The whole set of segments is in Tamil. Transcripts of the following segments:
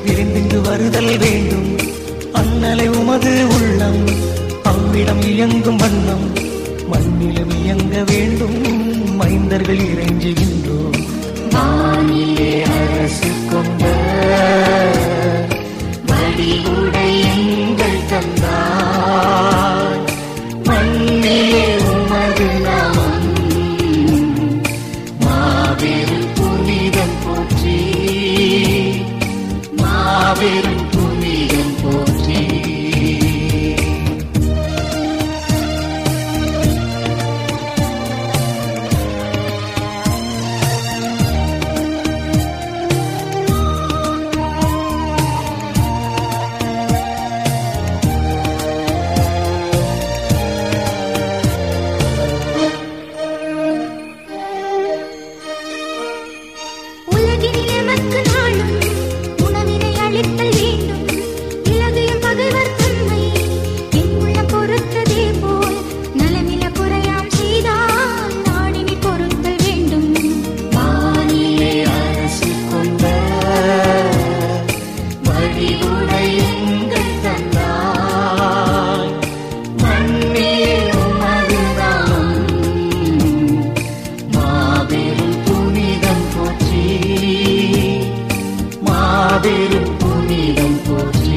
விரிந்திங்கு வருதல் வேண்டும் அண்ணலை உமது உள்ளம் அவ்விடம் இயங்கும் வண்ணம் மண்ணிலும் இயங்க வேண்டும் மைந்தர்கள் இறைஞ்சுகின்றோம் வானிலே அரசு கொண்ட வடிவுடை எங்கள் தந்தாய் மண்ணிலே உமது நாமம் மாபெரும் புனிதம் போற்றி மாபெரும் புனிதம் போற்றி உலகினில் எமக்கு நாளும் உணவினை அளித்தல் வேண்டும் இலகையும் பகைவர் தன்மை என் உள்ளம் பொறுத்ததே போல் நலமில குறையாம் செய்தால் நாடினி பொறுத்தல் வேண்டும் வானிலே அரசு கொண்ட வழிவுடை எங்கள் தந்தாய் மண்ணிலே உமது நாமம் மாபெரும் புனிதம் போற்றி மாபெரும் புனிதம் போற்றி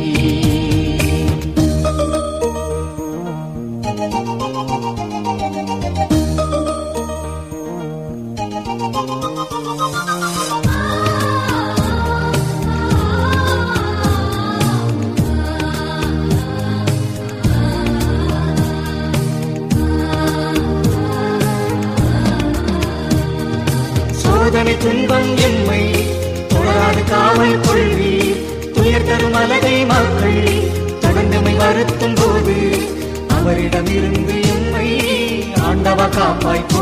சோதனை துன்பம் எம்மை தொடராது காவல் கொள்வி துயர் தரும் அலகை மக்கள் தொடர்ந்தமை வருத்தும் போது அவரிடமிருந்து எம்மை ஆண்டவ காப்பாய்